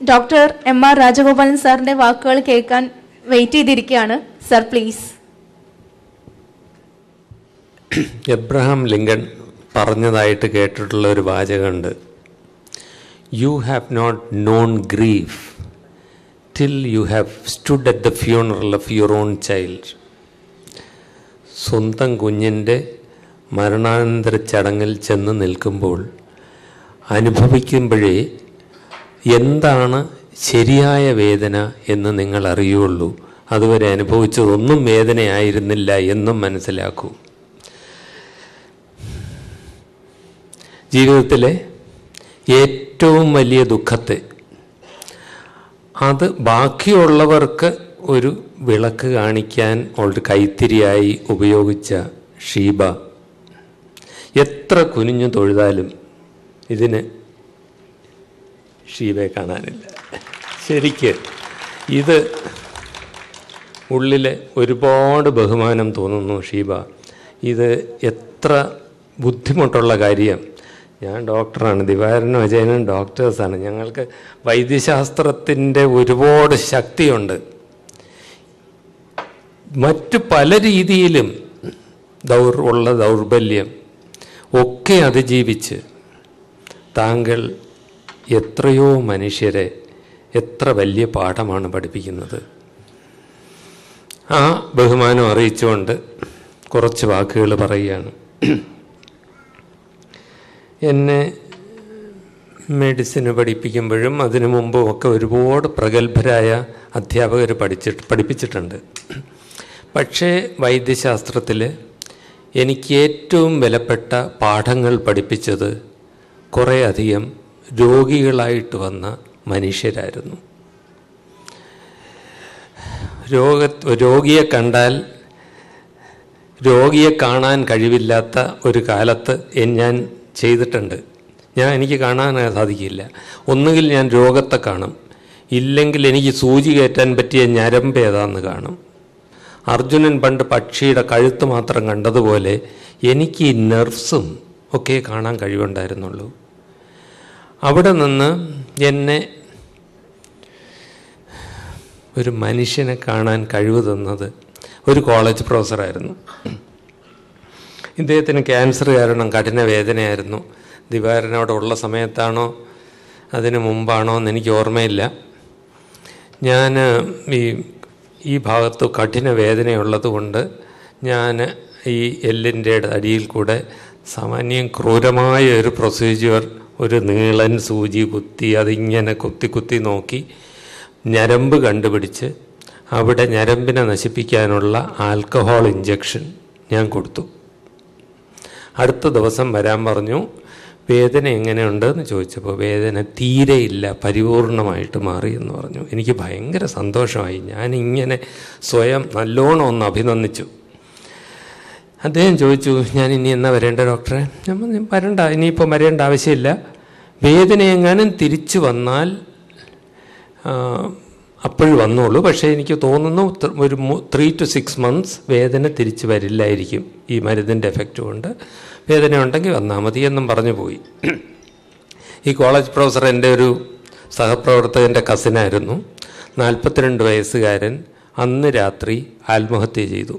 doctor M R Rajagopalan സാറിന്റെ വാക്കുകൾ കേൾക്കാൻ വെയിറ്റ് ചെയ്തിരിക്കുകയാണ് സർ പ്ലീസ് എബ്രഹാം ലിങ്കൺ പറഞ്ഞതായിട്ട് കേട്ടിട്ടുള്ള ഒരു വാചകമുണ്ട് you have not known grief till you have stood at the funeral of your own child സ്വന്തം കുഞ്ഞിൻ്റെ മരണാനന്തര ചടങ്ങിൽ ചെന്ന് നിൽക്കുമ്പോൾ അനുഭവിക്കുമ്പോഴേ എന്താണ് ശരിയായ വേദന എന്ന് നിങ്ങൾ അറിയുള്ളൂ അതുവരെ അനുഭവിച്ചതൊന്നും വേദനയായിരുന്നില്ല എന്നും മനസ്സിലാക്കൂ ജീവിതത്തിലെ ഏറ്റവും വലിയ ദുഃഖത്തെ അത് ബാക്കിയുള്ളവർക്ക് ഒരു വിളക്ക് കാണിക്കാൻ ഒരു കൈത്തിരിയായി ഉപയോഗിച്ച ഷീബ എത്ര കുനിഞ്ഞു തൊഴുതാലും ഇതിന് ഷീബയെ കാണാനില്ല ശരിക്ക് ഇത് ഉള്ളിൽ ഒരുപാട് ബഹുമാനം തോന്നുന്നു ഷീബ ഇത് എത്ര ബുദ്ധിമുട്ടുള്ള കാര്യം ഞാൻ ഡോക്ടറാണ് ദിവാരനും അജയനും ഡോക്ടേഴ്സാണ് ഞങ്ങൾക്ക് വൈദ്യശാസ്ത്രത്തിൻ്റെ ഒരുപാട് ശക്തിയുണ്ട് മറ്റു പല രീതിയിലും ദൗർ ഉള്ള ദൗർബല്യം ഒക്കെ അതിജീവിച്ച് താങ്കൾ എത്രയോ മനുഷ്യരെ എത്ര വലിയ പാഠമാണ് പഠിപ്പിക്കുന്നത് ആ ബഹുമാനം അറിയിച്ചുകൊണ്ട് കുറച്ച് വാക്കുകൾ പറയുകയാണ് എന്നെ മെഡിസിന് പഠിപ്പിക്കുമ്പോഴും അതിനു മുമ്പും ഒക്കെ ഒരുപാട് പ്രഗത്ഭരായ അധ്യാപകർ പഠിച്ചിട്ട് പഠിപ്പിച്ചിട്ടുണ്ട് പക്ഷേ വൈദ്യശാസ്ത്രത്തിൽ എനിക്ക് ഏറ്റവും വിലപ്പെട്ട പാഠങ്ങൾ പഠിപ്പിച്ചത് കുറേയധികം രോഗികളായിട്ട് വന്ന മനുഷ്യരായിരുന്നു രോഗ രോഗിയെ കണ്ടാൽ രോഗിയെ കാണാൻ കഴിവില്ലാത്ത ഒരു കാലത്ത് എൻ- ഞാൻ ചെയ്തിട്ടുണ്ട് ഞാൻ എനിക്ക് കാണാൻ സാധിക്കില്ല ഒന്നുകിൽ ഞാൻ രോഗത്തെ കാണും ഇല്ലെങ്കിൽ എനിക്ക് സൂചി കയറ്റാൻ പറ്റിയ ഞരമ്പ് ഏതാന്ന് കാണും അർജുനൻ പണ്ട് പക്ഷിയുടെ കഴുത്ത് മാത്രം കണ്ടതുപോലെ എനിക്ക് ഈ നെർവ്സും ഒക്കെ കാണാൻ കഴിവുണ്ടായിരുന്നുള്ളൂ അവിടെ നിന്ന് എന്നെ ഒരു മനുഷ്യനെ കാണാൻ കഴിവ് തന്നത് ഒരു കോളേജ് പ്രൊഫസറായിരുന്നു ഇദ്ദേഹത്തിന് ക്യാൻസർ കാരണം കഠിന വേദനയായിരുന്നു ദിവാരൻ അവിടെ ഉള്ള സമയത്താണോ അതിന് മുമ്പാണോ എന്ന് എനിക്ക് ഓർമ്മയില്ല ഞാൻ ഈ ഈ ഭാഗത്ത് കഠിന വേദനയുള്ളത് കൊണ്ട് ഞാൻ ഈ എല്ലിൻ്റെ അടിയിൽ കൂടെ സാമാന്യം ക്രൂരമായ ഒരു പ്രൊസീജിയർ ഒരു നീളൻ സൂചി കുത്തി അതിങ്ങനെ കുത്തി കുത്തി നോക്കി ഞരമ്പ് കണ്ടുപിടിച്ച് അവിടെ ഞരമ്പിനെ നശിപ്പിക്കാനുള്ള ആൽക്കഹോൾ ഇഞ്ചക്ഷൻ ഞാൻ കൊടുത്തു അടുത്ത ദിവസം വരാൻ പറഞ്ഞു വേദന എങ്ങനെയുണ്ട് എന്ന് ചോദിച്ചപ്പോൾ വേദന തീരെയില്ല പരിപൂർണമായിട്ട് മാറി എന്ന് പറഞ്ഞു എനിക്ക് ഭയങ്കര സന്തോഷമായി ഞാനിങ്ങനെ സ്വയം നല്ലോണം ഒന്ന് അഭിനന്ദിച്ചു അദ്ദേഹം ചോദിച്ചു ഞാൻ ഇനി എന്നാ വരേണ്ട ഡോക്ടറെ ഞാൻ പറഞ്ഞു വരണ്ട ഇനിയിപ്പോൾ വരേണ്ട ആവശ്യമില്ല വേദന എങ്ങാനും തിരിച്ചു വന്നാൽ അപ്പോഴും വന്നോളൂ പക്ഷേ എനിക്ക് തോന്നുന്നു ത്ര- ഒരു ത്രീ ടു സിക്സ് മന്ത്സ് വേദന തിരിച്ചു വരില്ലായിരിക്കും ഈ മരുന്നിൻ്റെ എഫക്റ്റ് കൊണ്ട് വേദന ഉണ്ടെങ്കിൽ വന്നാൽ മതി എന്നും പറഞ്ഞു പോയി ഈ കോളേജ് പ്രൊഫസർ എൻ്റെ ഒരു സഹപ്രവർത്തകൻ്റെ കസിനായിരുന്നു നാൽപ്പത്തിരണ്ട് വയസ്സുകാരൻ അന്ന് രാത്രി ആത്മഹത്യ ചെയ്തു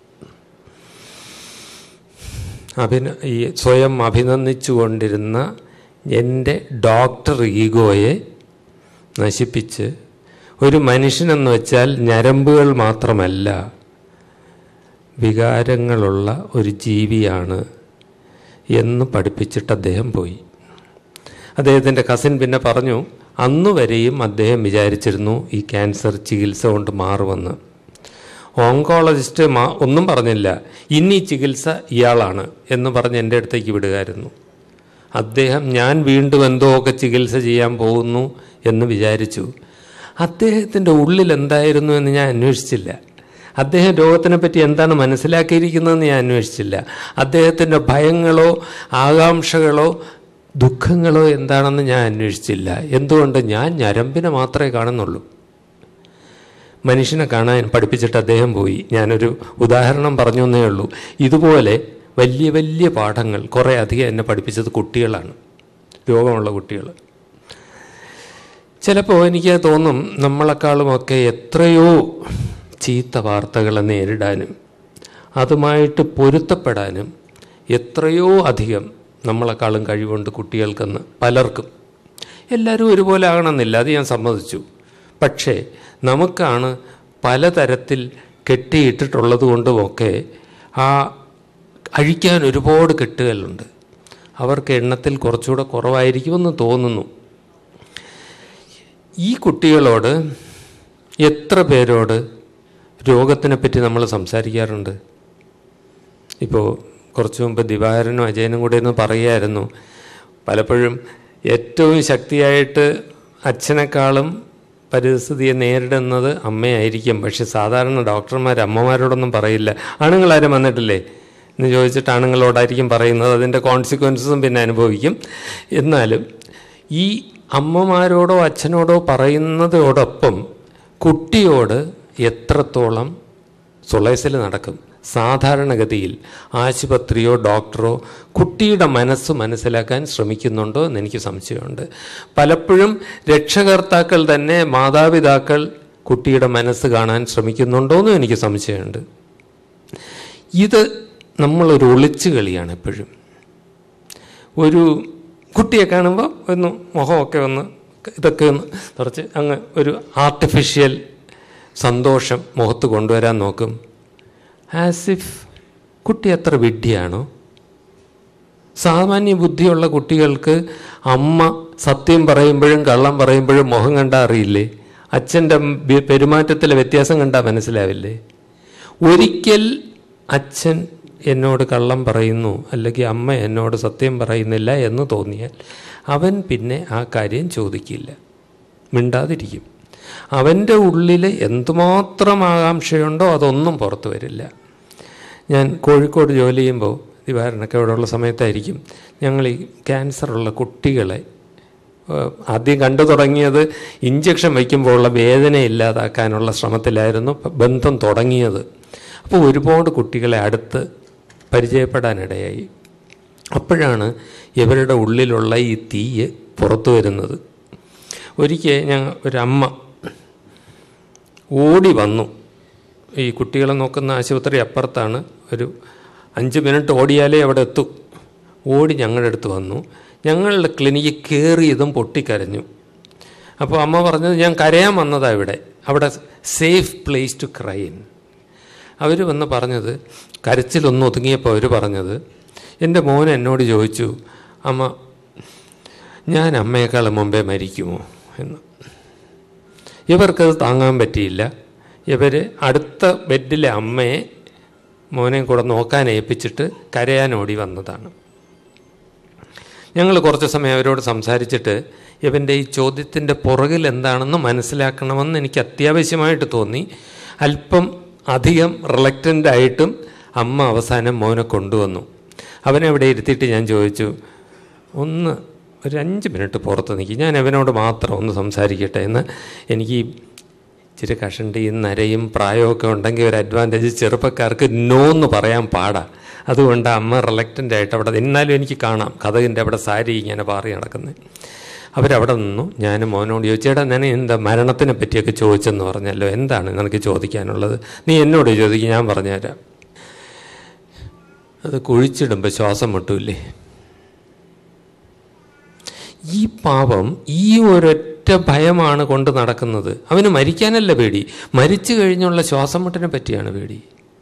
അഭിന ഈ സ്വയം അഭിനന്ദിച്ചുകൊണ്ടിരുന്ന എൻ്റെ ഡോക്ടർ ഈഗോയെ നശിപ്പിച്ച് ഒരു മനുഷ്യനെന്ന് വെച്ചാൽ ഞരമ്പുകൾ മാത്രമല്ല വികാരങ്ങളുള്ള ഒരു ജീവിയാണ് എന്ന് പഠിപ്പിച്ചിട്ട് അദ്ദേഹം പോയി അദ്ദേഹത്തിൻ്റെ കസിൻ പിന്നെ പറഞ്ഞു അന്നുവരെയും അദ്ദേഹം വിചാരിച്ചിരുന്നു ഈ ക്യാൻസർ ചികിത്സ കൊണ്ട് മാറുമെന്ന് ഓങ്കോളജിസ്റ്റ് മാ ഒന്നും പറഞ്ഞില്ല ഇനി ചികിത്സ ഇയാളാണ് എന്ന് പറഞ്ഞ് എൻ്റെ അടുത്തേക്ക് വിടുകയായിരുന്നു അദ്ദേഹം ഞാൻ വീണ്ടും എന്തോ ഒക്കെ ചികിത്സ ചെയ്യാൻ പോകുന്നു എന്ന് വിചാരിച്ചു അദ്ദേഹത്തിൻ്റെ ഉള്ളിൽ എന്തായിരുന്നു എന്ന് ഞാൻ അന്വേഷിച്ചില്ല അദ്ദേഹം രോഗത്തിനെ പറ്റി എന്താണ് മനസ്സിലാക്കിയിരിക്കുന്നതെന്ന് ഞാൻ അന്വേഷിച്ചില്ല അദ്ദേഹത്തിൻ്റെ ഭയങ്ങളോ ആകാംക്ഷകളോ ദുഃഖങ്ങളോ എന്താണെന്ന് ഞാൻ അന്വേഷിച്ചില്ല എന്തുകൊണ്ട് ഞാൻ ഞരമ്പിനെ മാത്രമേ കാണുന്നുള്ളൂ മനുഷ്യനെ കാണാൻ പഠിപ്പിച്ചിട്ട് അദ്ദേഹം പോയി ഞാനൊരു ഉദാഹരണം പറഞ്ഞു എന്നേ ഉള്ളൂ ഇതുപോലെ വലിയ വലിയ പാഠങ്ങൾ കുറേ അധികം എന്നെ പഠിപ്പിച്ചത് കുട്ടികളാണ് രോഗമുള്ള കുട്ടികൾ ചിലപ്പോൾ എനിക്ക് തോന്നും നമ്മളെക്കാളുമൊക്കെ എത്രയോ ചീത്ത വാർത്തകളെ നേരിടാനും അതുമായിട്ട് പൊരുത്തപ്പെടാനും എത്രയോ അധികം നമ്മളെക്കാളും കഴിവുണ്ട് കുട്ടികൾക്കെന്ന് പലർക്കും എല്ലാവരും ഒരുപോലെ ആകണമെന്നില്ല അത് ഞാൻ സമ്മതിച്ചു പക്ഷേ നമുക്കാണ് പലതരത്തിൽ കെട്ടിയിട്ടിട്ടുള്ളത് കൊണ്ടുമൊക്കെ ആ അഴിക്കാൻ ഒരുപാട് കെട്ടുകളുണ്ട് അവർക്ക് എണ്ണത്തിൽ കുറച്ചുകൂടെ കുറവായിരിക്കുമെന്ന് തോന്നുന്നു ഈ കുട്ടികളോട് എത്ര പേരോട് രോഗത്തിനെ പറ്റി നമ്മൾ സംസാരിക്കാറുണ്ട് ഇപ്പോൾ കുറച്ച് മുമ്പ് ദിവാകരനും അജയനും കൂടെ ഒന്ന് പറയുമായിരുന്നു പലപ്പോഴും ഏറ്റവും ശക്തിയായിട്ട് അച്ഛനേക്കാളും പരിസ്ഥിതിയെ നേരിടുന്നത് അമ്മയായിരിക്കും പക്ഷെ സാധാരണ ഡോക്ടർമാർ അമ്മമാരോടൊന്നും പറയില്ല ആണുങ്ങളാരും വന്നിട്ടില്ലേ എന്ന് ചോദിച്ചിട്ട് ആണുങ്ങളോടായിരിക്കും പറയുന്നത് അതിൻ്റെ കോൺസിക്വൻസസും പിന്നെ അനുഭവിക്കും എന്നാലും ഈ അമ്മമാരോടോ അച്ഛനോടോ പറയുന്നതോടൊപ്പം കുട്ടിയോട് എത്രത്തോളം സുളൈസിൽ നടക്കും സാധാരണഗതിയിൽ ആശുപത്രിയോ ഡോക്ടറോ കുട്ടിയുടെ മനസ്സ് മനസ്സിലാക്കാൻ ശ്രമിക്കുന്നുണ്ടോ എന്ന് എനിക്ക് സംശയമുണ്ട് പലപ്പോഴും രക്ഷകർത്താക്കൾ തന്നെ മാതാപിതാക്കൾ കുട്ടിയുടെ മനസ്സ് കാണാൻ ശ്രമിക്കുന്നുണ്ടോ എന്നും എനിക്ക് സംശയമുണ്ട് ഇത് നമ്മളൊരു ഒളിച്ചു കളിയാണ് എപ്പോഴും ഒരു കുട്ടിയെ കാണുമ്പോൾ ഒന്ന് മുഖമൊക്കെ ഒന്ന് ഇതൊക്കെ ഒന്ന് കുറച്ച് അങ്ങ് ഒരു ആർട്ടിഫിഷ്യൽ സന്തോഷം മുഖത്ത് കൊണ്ടുവരാൻ നോക്കും ആസ് ഇഫ് കുട്ടി അത്ര വിഡ്ഢിയാണോ സാമാന്യ ബുദ്ധിയുള്ള കുട്ടികൾക്ക് അമ്മ സത്യം പറയുമ്പോഴും കള്ളം പറയുമ്പോഴും മുഖം കണ്ടാൽ അറിയില്ലേ അച്ഛൻ്റെ പെരുമാറ്റത്തിലെ വ്യത്യാസം കണ്ടാൽ മനസ്സിലാവില്ലേ ഒരിക്കൽ അച്ഛൻ എന്നോട് കള്ളം പറയുന്നു അല്ലെങ്കിൽ അമ്മ എന്നോട് സത്യം പറയുന്നില്ല എന്ന് തോന്നിയാൽ അവൻ പിന്നെ ആ കാര്യം ചോദിക്കില്ല മിണ്ടാതിരിക്കും അവൻ്റെ ഉള്ളിൽ എന്തുമാത്രം ആകാംക്ഷയുണ്ടോ അതൊന്നും പുറത്തു വരില്ല ഞാൻ കോഴിക്കോട് ജോലി ചെയ്യുമ്പോൾ ദിവാരനൊക്കെ ഇവിടെയുള്ള സമയത്തായിരിക്കും ഞങ്ങൾ ഈ ക്യാൻസറുള്ള കുട്ടികളെ ഏഹ്, ആദ്യം കണ്ടു തുടങ്ങിയത് ഇഞ്ചക്ഷൻ വയ്ക്കുമ്പോഴുള്ള വേദന ഇല്ലാതാക്കാനുള്ള ശ്രമത്തിലായിരുന്നു ബന്ധം തുടങ്ങിയത് അപ്പോൾ ഒരുപാട് കുട്ടികളെ അടുത്ത് പരിചയപ്പെടാനിടയായി അപ്പോഴാണ് ഇവരുടെ ഉള്ളിലുള്ള ഈ തീയ് പുറത്തു വരുന്നത് ഒരിക്കൽ ഞാൻ ഒരമ്മ ഓടി വന്നു ഈ കുട്ടികളെ നോക്കുന്ന ആശുപത്രി അപ്പുറത്താണ് ഒരു അഞ്ച് മിനിറ്റ് ഓടിയാലേ അവിടെ എത്തും ഓടി ഞങ്ങളുടെ അടുത്ത് വന്നു ഞങ്ങളുടെ ക്ലിനിക്ക് കയറിയതും പൊട്ടിക്കരഞ്ഞു അപ്പോൾ അമ്മ പറഞ്ഞത് ഞാൻ കരയാൻ വന്നതാ ഇവിടെ അവിടെ സേഫ് പ്ലേസ് ടു ക്രൈൻ അവർ വന്ന് പറഞ്ഞത് കരച്ചിലൊന്ന് ഒതുങ്ങിയപ്പോൾ അവർ പറഞ്ഞത് എൻ്റെ മോൻ എന്നോട് ചോദിച്ചു അമ്മ ഞാൻ അമ്മയെക്കാൾ മുമ്പേ മരിക്കുമോ എന്ന് ഇവർക്കത് താങ്ങാൻ പറ്റിയില്ല ഇവർ അടുത്ത ബെഡിലെ അമ്മയെ മോനെ കൂടെ നോക്കാൻ ഏൽപ്പിച്ചിട്ട് കരയാൻ ഓടി വന്നതാണ് ഞങ്ങൾ കുറച്ച് സമയം അവരോട് സംസാരിച്ചിട്ട് ഇവൻ്റെ ഈ ചോദ്യത്തിൻ്റെ പുറകിൽ എന്താണെന്ന് മനസ്സിലാക്കണമെന്ന് എനിക്ക് അത്യാവശ്യമായിട്ട് തോന്നി അല്പം അധികം റിലക്റ്റൻ്റ് ആയിട്ടും അമ്മ അവസാനം മോനെ കൊണ്ടുവന്നു അവനെ അവിടെ ഇരുത്തിയിട്ട് ഞാൻ ചോദിച്ചു ഒന്ന് ഒരു അഞ്ച് മിനിറ്റ് പുറത്ത് നിൽക്കും ഞാൻ അവനോട് മാത്രം ഒന്ന് സംസാരിക്കട്ടെ എന്ന് എനിക്ക് ഈ ഇച്ചിരി കഷണ്ടിയും നരയും പ്രായമൊക്കെ ഉണ്ടെങ്കിൽ ഒരു അഡ്വാൻറ്റേജ് ചെറുപ്പക്കാർക്ക് നോ എന്ന് പറയാൻ പാടാ അതുകൊണ്ട് അമ്മ റിലക്റ്റൻ്റ് ആയിട്ട് അവിടെ എന്നാലും എനിക്ക് കാണാം കഥകിൻ്റെ അവിടെ സാരി ഇങ്ങനെ പാറി നടക്കുന്നത് അവരവിടെ നിന്നു ഞാൻ മോനോട് ചോദിച്ചു ചേട്ടാ ഞാൻ എന്താ മരണത്തിനെ പറ്റിയൊക്കെ ചോദിച്ചെന്ന് പറഞ്ഞല്ലോ എന്താണ് നിനക്ക് ചോദിക്കാനുള്ളത് നീ എന്നോട് ചോദിക്കും ഞാൻ പറഞ്ഞുതരാം അത് കുഴിച്ചിടുമ്പോൾ ശ്വാസം മുട്ടൂല്ലേ ഈ പാപം ഈ ഒരൊറ്റ ഭയമാണ് കൊണ്ട് നടക്കുന്നത് അവന് മരിക്കാനല്ല പേടി മരിച്ചു കഴിഞ്ഞുള്ള ശ്വാസം മുട്ടിനെ പറ്റിയാണ് പേടി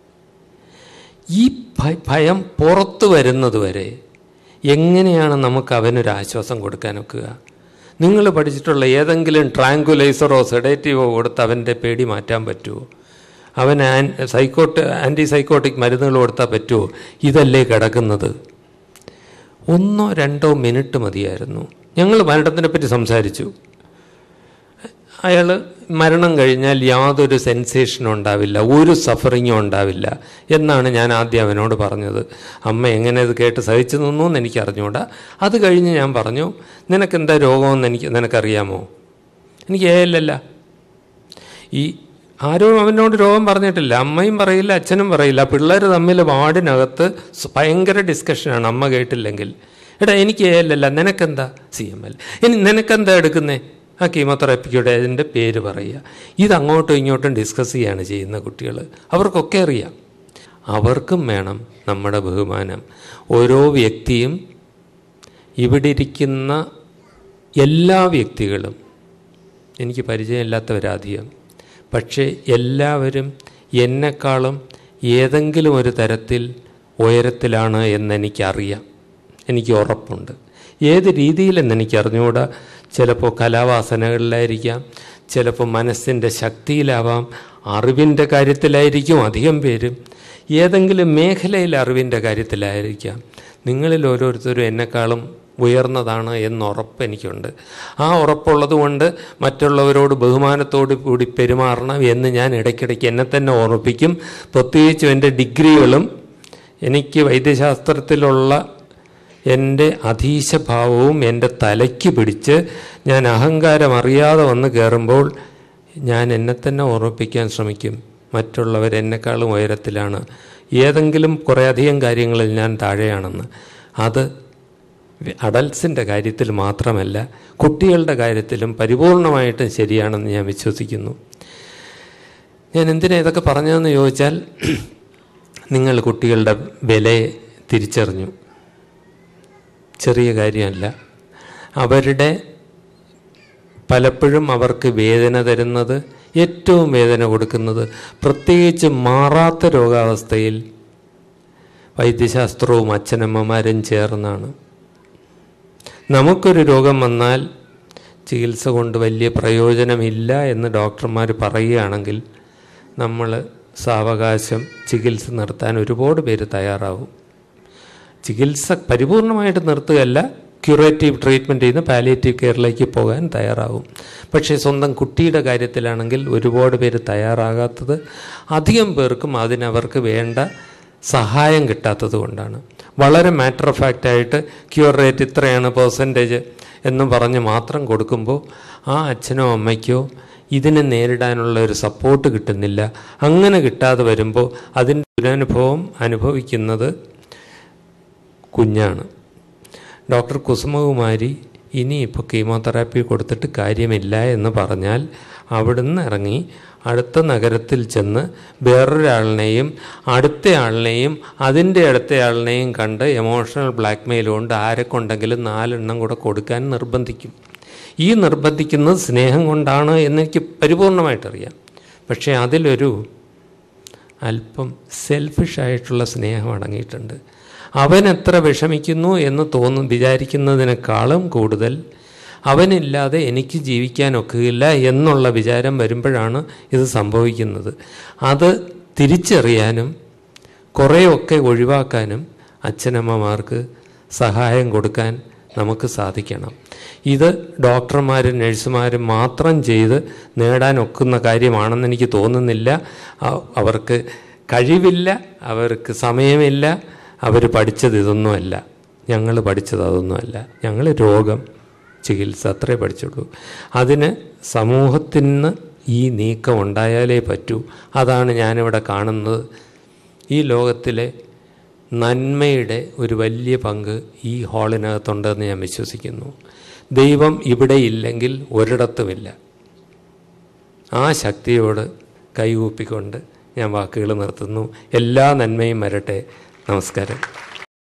ഈ ഭ- ഭയം പുറത്തു വരുന്നത് വരെ എങ്ങനെയാണ് നമുക്ക് അവനൊരു ആശ്വാസം കൊടുക്കാനൊക്കുക നിങ്ങൾ പഠിച്ചിട്ടുള്ള ഏതെങ്കിലും ട്രാങ്കുലൈസറോ സെഡേറ്റീവോ കൊടുത്ത് അവൻ്റെ പേടി മാറ്റാൻ പറ്റുമോ അവൻ ആൻ സൈക്കോട്ട് ആൻറ്റി സൈക്കോട്ടിക് മരുന്നുകൾ കൊടുത്താൽ പറ്റുമോ ഇതല്ലേ കിടക്കുന്നത് ഒന്നോ രണ്ടോ മിനിറ്റ് മതിയായിരുന്നു ഞങ്ങൾ മരണത്തിനെ പറ്റി സംസാരിച്ചു അയാൾ മരണം കഴിഞ്ഞാൽ യാതൊരു സെൻസേഷനും ഉണ്ടാവില്ല ഒരു സഫറിങ്ങും ഉണ്ടാവില്ല എന്നാണ് ഞാൻ ആദ്യം അവനോട് പറഞ്ഞത് അമ്മ എങ്ങനെ ഇത് കേട്ട് സഹിച്ചു നിന്നു എന്ന് എനിക്ക് അറിഞ്ഞുകൂടാ അത് കഴിഞ്ഞ് ഞാൻ പറഞ്ഞു നിനക്കെന്താ രോഗമെന്ന് എനിക്ക് നിനക്കറിയാമോ എനിക്ക് ഏയല്ലല്ല ഈ ആരും അവനോട് രോഗം പറഞ്ഞിട്ടില്ല അമ്മയും പറയില്ല അച്ഛനും പറയില്ല പിള്ളേർ തമ്മിൽ വാർഡിനകത്ത് സ് ഭയങ്കര ഡിസ്കഷനാണ് അമ്മ കേട്ടില്ലെങ്കിൽ എടാ എനിക്ക് ഏയല്ലല്ല നിനക്കെന്താ സി എം എൽ ഇനി നിനക്കെന്താ എടുക്കുന്നേ ആ കീമോതെറാപ്പിക്കൂടെ അതിൻ്റെ പേര് പറയുക ഇത് അങ്ങോട്ടും ഇങ്ങോട്ടും ഡിസ്കസ് ചെയ്യാണ് ചെയ്യുന്ന കുട്ടികൾ അവർക്കൊക്കെ അറിയാം അവർക്കും വേണം നമ്മുടെ ബഹുമാനം ഓരോ വ്യക്തിയും ഇവിടെ ഇരിക്കുന്ന എല്ലാ വ്യക്തികളും എനിക്ക് പരിചയമില്ലാത്തവരധികം പക്ഷേ എല്ലാവരും എന്നെക്കാളും ഏതെങ്കിലും ഒരു തരത്തിൽ ഉയരത്തിലാണ് എന്നെനിക്കറിയാം എനിക്ക് ഉറപ്പുണ്ട് ഏത് രീതിയിലെന്ന് എനിക്ക് അറിഞ്ഞുകൂടാ ചിലപ്പോൾ കലാവാസനകളിലായിരിക്കാം ചിലപ്പോൾ മനസ്സിൻ്റെ ശക്തിയിലാവാം അറിവിൻ്റെ കാര്യത്തിലായിരിക്കും അധികം പേരും ഏതെങ്കിലും മേഖലയിൽ അറിവിൻ്റെ കാര്യത്തിലായിരിക്കാം നിങ്ങളിൽ ഓരോരുത്തരും എന്നെക്കാളും ഉയർന്നതാണ് എന്ന ഉറപ്പ് എനിക്കുണ്ട് ആ ഉറപ്പുള്ളത് കൊണ്ട് മറ്റുള്ളവരോട് ബഹുമാനത്തോടു കൂടി പെരുമാറണം എന്ന് ഞാൻ ഇടയ്ക്കിടയ്ക്ക് എന്നെ തന്നെ ഓർമ്മിപ്പിക്കും പ്രത്യേകിച്ചും എൻ്റെ ഡിഗ്രികളും എനിക്ക് വൈദ്യശാസ്ത്രത്തിലുള്ള എൻ്റെ അധീശഭാവവും എൻ്റെ തലയ്ക്ക് പിടിച്ച് ഞാൻ അഹങ്കാരം അറിയാതെ വന്ന് കയറുമ്പോൾ ഞാൻ എന്നെ തന്നെ ഓർമ്മിപ്പിക്കാൻ ശ്രമിക്കും മറ്റുള്ളവർ എന്നെക്കാളും ഉയരത്തിലാണ് ഏതെങ്കിലും കുറേയധികം കാര്യങ്ങളിൽ ഞാൻ താഴെയാണെന്ന് അത് അഡൽസിൻ്റെ കാര്യത്തിൽ മാത്രമല്ല കുട്ടികളുടെ കാര്യത്തിലും പരിപൂർണമായിട്ടും ശരിയാണെന്ന് ഞാൻ വിശ്വസിക്കുന്നു ഞാൻ എന്തിനാ ഇതൊക്കെ പറഞ്ഞതെന്ന് ചോദിച്ചാൽ നിങ്ങൾ കുട്ടികളുടെ വിലയെ തിരിച്ചറിഞ്ഞു ചെറിയ കാര്യമല്ല അവരുടെ പലപ്പോഴും അവർക്ക് വേദന തരുന്നത് ഏറ്റവും വേദന കൊടുക്കുന്നത് പ്രത്യേകിച്ച് മാറാത്ത രോഗാവസ്ഥയിൽ വൈദ്യശാസ്ത്രവും അച്ഛനമ്മമാരും ചേർന്നാണ് നമുക്കൊരു രോഗം വന്നാൽ ചികിത്സ കൊണ്ട് വലിയ പ്രയോജനമില്ല എന്ന് ഡോക്ടർമാർ പറയുകയാണെങ്കിൽ നമ്മൾ സാവകാശം ചികിത്സ നിർത്താൻ ഒരുപാട് പേര് തയ്യാറാവും ചികിത്സ പരിപൂർണമായിട്ട് നിർത്തുകയല്ല ക്യൂറേറ്റീവ് ട്രീറ്റ്മെൻറ്റ് ചെയ്യുന്ന പാലിയേറ്റീവ് കെയറിലേക്ക് പോകാൻ തയ്യാറാവും പക്ഷേ സ്വന്തം കുട്ടിയുടെ കാര്യത്തിലാണെങ്കിൽ ഒരുപാട് പേര് തയ്യാറാകാത്തത് അധികം പേർക്കും അതിനവർക്ക് വേണ്ട സഹായം കിട്ടാത്തത് കൊണ്ടാണ് വളരെ മാറ്റർ ഓഫ് ഫാക്റ്റ് ആയിട്ട് ക്യൂർ റേറ്റ് ഇത്രയാണ് പെർസെൻറ്റേജ് എന്ന് പറഞ്ഞ് മാത്രം കൊടുക്കുമ്പോൾ ആ അച്ഛനോ അമ്മയ്ക്കോ ഇതിനെ നേരിടാനുള്ള ഒരു സപ്പോർട്ട് കിട്ടുന്നില്ല അങ്ങനെ കിട്ടാതെ വരുമ്പോൾ അതിൻ്റെ ദുരനുഭവം അനുഭവിക്കുന്നത് കുഞ്ഞാണ് ഡോക്ടർ കുസുമകുമാരി ഇനിയിപ്പോൾ കീമോതെറാപ്പി കൊടുത്തിട്ട് കാര്യമില്ല എന്ന് പറഞ്ഞാൽ അവിടുന്ന് ഇറങ്ങി അടുത്ത നഗരത്തിൽ ചെന്ന് വേറൊരാളിനെയും അടുത്തയാളിനെയും അതിൻ്റെ അടുത്തയാളിനെയും കണ്ട് എമോഷണൽ ബ്ലാക്ക്മെയിൽ കൊണ്ട് ആരെ കൊണ്ടെങ്കിലും നാലെണ്ണം കൂടെ കൊടുക്കാൻ നിർബന്ധിക്കും ഈ നിർബന്ധിക്കുന്നത് സ്നേഹം കൊണ്ടാണ് എന്നെനിക്ക് പരിപൂർണമായിട്ടറിയാം പക്ഷേ അതിലൊരു അല്പം സെൽഫിഷായിട്ടുള്ള സ്നേഹം അടങ്ങിയിട്ടുണ്ട് അവൻ എത്ര വിഷമിക്കുന്നു എന്ന് തോന്നും വിചാരിക്കുന്നതിനേക്കാളും കൂടുതൽ അവനില്ലാതെ എനിക്ക് ജീവിക്കാൻ ഒക്കുകയില്ല എന്നുള്ള വിചാരം വരുമ്പോഴാണ് ഇത് സംഭവിക്കുന്നത് അത് തിരിച്ചറിയാനും കുറേയൊക്കെ ഒഴിവാക്കാനും അച്ഛനമ്മമാർക്ക് സഹായം കൊടുക്കാൻ നമുക്ക് സാധിക്കണം ഇത് ഡോക്ടർമാരും നഴ്സുമാരും മാത്രം ചെയ്ത് നേടാൻ ഒക്കുന്ന കാര്യമാണെന്ന് എനിക്ക് തോന്നുന്നില്ല അ- അവർക്ക് കഴിവില്ല അവർക്ക് സമയമില്ല അവർ പഠിച്ചത് ഇതൊന്നുമല്ല ഞങ്ങൾ പഠിച്ചത് അതൊന്നുമല്ല ഞങ്ങൾ രോഗം ചികിത്സ അത്രേ പഠിച്ചുള്ളൂ അതിന് സമൂഹത്തിൽ നിന്ന് ഈ നീക്കം ഉണ്ടായാലേ പറ്റൂ അതാണ് ഞാനിവിടെ കാണുന്നത് ഈ ലോകത്തിലെ നന്മയുടെ ഒരു വലിയ പങ്ക് ഈ ഹാളിനകത്തുണ്ടെന്ന് ഞാൻ വിശ്വസിക്കുന്നു ദൈവം ഇവിടെ ഇല്ലെങ്കിൽ ഒരിടത്തുമില്ല ആ ശക്തിയോട് കൈകൂപ്പിക്കൊണ്ട് ഞാൻ വാക്കുകൾ നിർത്തുന്നു എല്ലാ നന്മയും വരട്ടെ നമസ്കാരം